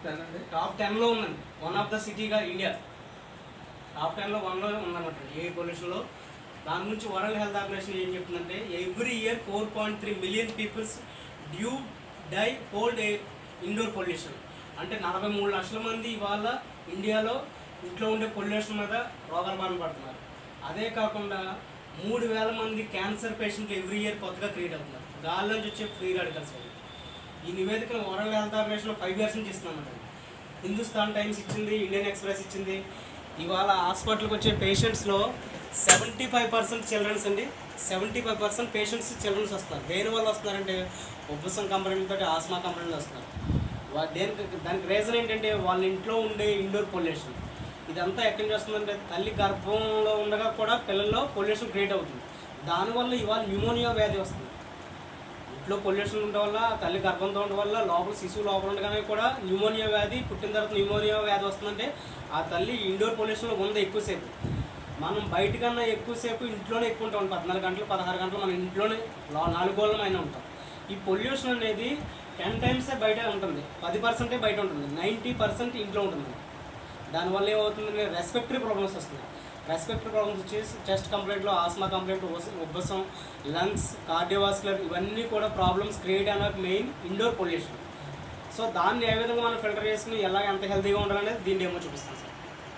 Ten అండి top టెన్లో ఉందండి వన్ ఆఫ్ ద సిటీగా ఇండియా టాప్ టెన్లో వన్లో ఉందన్నమాట ఎయిర్ పొల్యూషన్లో దాని నుంచి వరల్డ్ హెల్త్ ఆర్గనైజేషన్ ఏం చెప్తుందంటే every year four point three million peoples due die hold indoor pollution అంటే నలభై మూడు లక్షల మంది ఇవాళ ఇండియాలో ఇంట్లో ఉండే పొల్యూషన్ మీద రోగాలు బారిన పడుతున్నారు అదే కాకుండా మూడు వేల మంది క్యాన్సర్ పేషెంట్లు ఎవ్రీ ఇయర్ కొత్తగా క్రియేట్ అవుతున్నారు గాలి నుంచి వచ్చే ఫ్రీ రాడికల్స్ వల్ల ఈ నివేదికను వరల్డ్ హెల్త్ ఆర్గనైజేషన్లో ఫైవ్ ఇయర్స్ నుంచి ఇస్తున్నామంట హిందుస్థాన్ టైమ్స్ ఇచ్చింది ఇండియన్ ఎక్స్ప్రెస్ ఇచ్చింది ఇవాళ హాస్పిటల్కి వచ్చే పేషెంట్స్లో సెవెంటీ ఫైవ్ పర్సెంట్ చిల్డ్రన్స్ అండి seventy five percent patients childrens వస్తున్నారు దేని వల్ల వస్తున్నారంటే ఉబ్బసం కంపెనీలతో ఆస్మా కంపెనీలు వస్తున్నారు వా- దేనికి దానికి రీజన్ ఏంటంటే వాళ్ళ ఇంట్లో ఉండే ఇండోర్ పొల్యూషన్ ఇదంతా ఎక్కడి నుంచి వస్తుందంటే తల్లి గర్భంలో ఉండగా కూడా పిల్లల్లో పొల్యూషన్ క్రియేట్ అవుతుంది దానివల్ల ఇవాళ న్యూమోనియా వ్యాధి వస్తుంది ఇంట్లో పొల్యూషన్ ఉండడం వల్ల తల్లి గర్భంతో ఉండడం వల్ల లోపల శిశువు లోపల ఉండగానే కూడా న్యూమోనియా వ్యాధి పుట్టిన తర్వాత న్యూమోనియా వ్యాధి వస్తుందంటే ఆ తల్లి ఇండోర్ పొల్యూషన్లో ఉంది ఎక్కువసేపు మనం బయట కన్నా ఎక్కువసేపు ఇంట్లోనే ఎక్కువ ఉంటాం పద్నాలుగు గంటలు పదహారు గంటలు మనం ఇంట్లోనే లో- నాలుగు గోళ్ళం అయినా ఉంటాం ఈ పొల్యూషన్ అనేది టెన్ టైమ్సే బయట ఉంటుంది పది పర్సెంటే బయట ఉంటుంది నైంటీ పర్సెంట్ ఇంట్లో ఉంటుంది దానివల్ల ఏమవుతుంది రెస్పెక్టరీ ప్రాబ్లమ్స్ వస్తున్నాయి రెస్పెక్టరీ ప్రాబ్లమ్స్ వచ్చేసి చెస్ట్ కంప్లైంట్లో ఆస్మా కంప్లైంట్ ఉబ్బసం లంగ్స్ కార్డియోవాస్కులర్ ఇవన్నీ కూడా ప్రాబ్లమ్స్ క్రియేట్ అయిన మెయిన్ ఇండోర్ పొల్యూషన్ సో దాన్ని ఏ విధంగా మనం ఫిల్టర్ చేసుకుని ఎలా ఎంత హెల్తీగా ఉండాలనేది దీన్ని ఏమో చూపిస్తాం సార్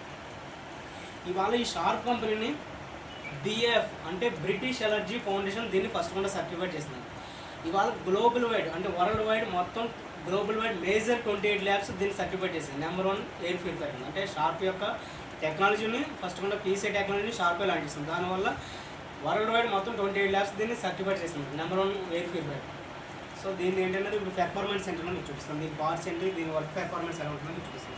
ఇవాళ ఈ షార్ప్ కంపెనీని బిఎఫ్ అంటే బ్రిటిష్ ఎలర్జీ ఫౌండేషన్ దీన్ని ఫస్ట్ కూడా సర్టిఫైడ్ చేస్తున్నారు ఇవాళ గ్లోబల్ వైడ్ అంటే వరల్డ్ వైడ్ మొత్తం global wide major twenty eight labs దీన్ని సర్టిఫైడ్ చేసింది నెంబర్ వన్ ఎయిర్ ప్యూరిఫైర్ అంటే షార్ప్ యొక్క టెక్నాలజీని ఫస్ట్ కూడా పీసీ టెక్నాలజీని షార్పే లాంచ్ చేసింది దానివల్ల వరల్డ్ వైడ్ మొత్తం ట్వంటీ ఎయిట్ ల్యాబ్స్ దీన్ని సర్టిఫైడ్ చేసింది number one air purifier so దీన్ని ఏంటంటే ఇప్పుడు పెర్ఫార్మెన్స్ ఏంటంటే మీకు చూపిస్తాను దీని పార్ట్స్ ఏంటి దీని వర్క్ పెర్ఫార్మెన్స్ ఎలా ఉంటుందో మీకు చూపిస్తాను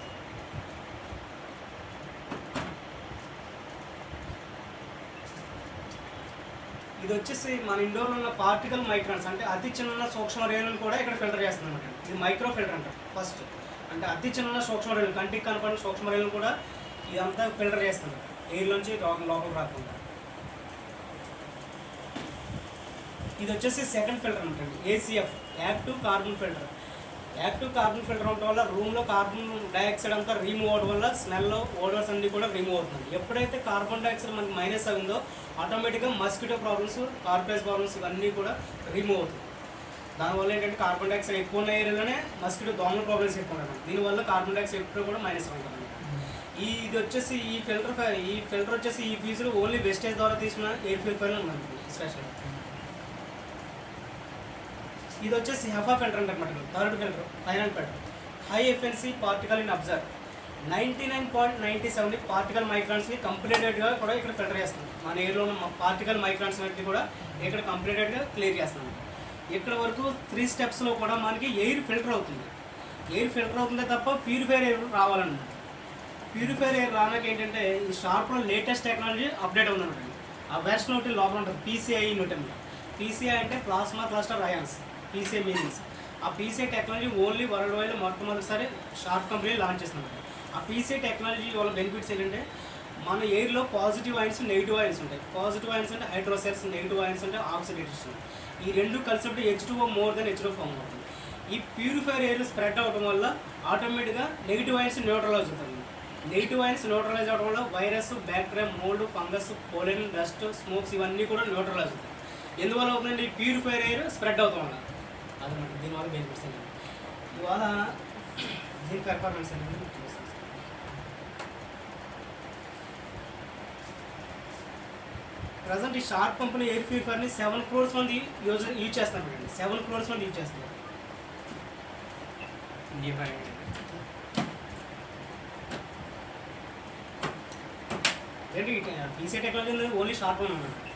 ఇది వచ్చేసి మన ఇండోర్లో ఉన్న పార్టికల్ మైక్రాన్స్ అంటే అతి చిన్న సూక్ష్మ రేణులు కూడా ఇక్కడ ఫిల్టర్ చేస్తుంది అనమాట ఇది మైక్రో ఫిల్టర్ అంటారు ఫస్ట్ అంటే అతి చిన్న సూక్ష్మ రేణులు కంటికి కనపడిన సూక్ష్మ రేణులు కూడా ఇదంతా ఫిల్టర్ చేస్తుంది ఎయిర్లోంచి రోగం లోపల రాకుండా ఇది వచ్చేసి సెకండ్ ఫిల్టర్ అనమాట ACF active carbon filter active carbon filter ఉండటం వల్ల రూమ్లో కార్బన్ డైఆక్సైడ్ అంతా రిమూవ్ అవడం వల్ల స్మెల్ ఓడర్స్ అన్ని కూడా రిమూవ్ అవుతుంది ఎప్పుడైతే కార్బన్ డైఆక్సైడ్ మనకి మైనస్ అయిందో ఆటోమేటిక్గా మస్కిటో ప్రాబ్లమ్స్ కార్పరేజ్ ప్రాబ్లమ్స్ ఇవన్నీ కూడా రిమూవ్ అవుతుంది దానివల్ల ఏంటంటే కార్బన్ డైఆక్సైడ్ ఎక్కువ ఉన్న ఏరియాలోనే మస్కిటో దోమల ప్రాబ్లమ్స్ ఎక్కువ ఉంటాయి దీనివల్ల కార్బన్ డైఆక్సైడ్ ఎప్పుడు కూడా మైనస్ ఉంటుంది ఈ ఇది వచ్చేసి ఈ ఫిల్టర్ ఈ ఫిల్టర్ వచ్చేసి ఈ ఫీజులు ఓన్లీ వెస్టేజ్ ద్వారా తీసుకున్న ఎయిర్ ప్యూరిఫైర్ ఉందండి స్పెషల్ ఇది వచ్చేసి హెఫా ఫిల్టర్ అనమాట third filter final filter high efficiency particle in observe ninety nine point ninety seven particle మైక్రాన్స్ని కంప్లీటెడ్గా కూడా ఇక్కడ ఫిల్టర్ చేస్తున్నాం మన ఎయిర్లో ఉన్న పార్టికల్ మైక్రాన్స్ అన్నిటి కూడా ఇక్కడ కంప్లీటెడ్గా క్లియర్ చేస్తున్నాం ఇక్కడ వరకు త్రీ స్టెప్స్లో కూడా మనకి ఎయిర్ ఫిల్టర్ అవుతుంది ఎయిర్ ఫిల్టర్ అవుతుందే తప్ప ప్యూరిఫైర్ ఎయిర్ రావాలన్నమాట ప్యూరిఫైర్ ఎయిర్ రావడానికి ఏంటంటే ఈ షార్ప్లో లేటెస్ట్ టెక్నాలజీ అప్డేట్ ఉందన్నమాట ఆ వెర్షన్ ఒకటి లోపల ఉంటుంది పీసీఐ యూనిట్ పీసీఐ అంటే plasma cluster ions PCI meanings ఆ PCI technology only world wide మొట్టమొదటిసారి షార్ప్ కంపెనీ లాంచ్ చేస్తున్నారు ఆ పీసీఐ టెక్నాలజీ వల్ల బెనిఫిట్స్ ఏంటంటే మన ఎయిర్లో పాజిటివ్ ఐన్స్ నెగిటివ్ ఐన్స్ ఉంటాయి పాజిటివ్ ఐన్స్ అంటే హైడ్రోసెల్స్ నెగిటివ్ ఐన్స్ అంటే ఆక్సిడేటర్స్ ఈ రెండు కలిసినప్పుడు H two more then H two form అవుతుంది ఈ ప్యూరిఫైర్ ఎయిర్ స్ప్రెడ్ అవడం వల్ల ఆటోమేటిక్గా నెగిటివ్ ఐన్స్ న్యూట్రలైజ్ అవుతుంది నెగిటివ్ ఐన్స్ న్యూట్రలైజ్ అవడం వల్ల virus bacteria mould fungus pollen dust smokes ఇవన్నీ కూడా న్యూట్రలైజ్ అవుతాయి ఎందువల్ల అవుతుందండి ప్యూరిఫైర్ ఎయిర్ స్ప్రెడ్ అవుతాం వల్ల అదనమాట దీనివల్ల బెనిఫిట్స్ అండి ఇవాళ దీని పెర్ఫార్మెన్స్ అనేది మీకు చూపిస్తాను సార్. ప్రజెంట్ ఈ షార్ప్ కంపెనీ ఎయిర్ ప్యూరిఫైర్ని సెవెన్ క్రోర్స్ మంది యూజ్ యూజ్ చేస్తున్నారు సెవెన్ క్రోర్స్ మంది యూజ్ చేస్తున్నారు ఏంటి పీసీ టెక్నాలజీ ఓన్లీ షార్ప్ అన్నమాట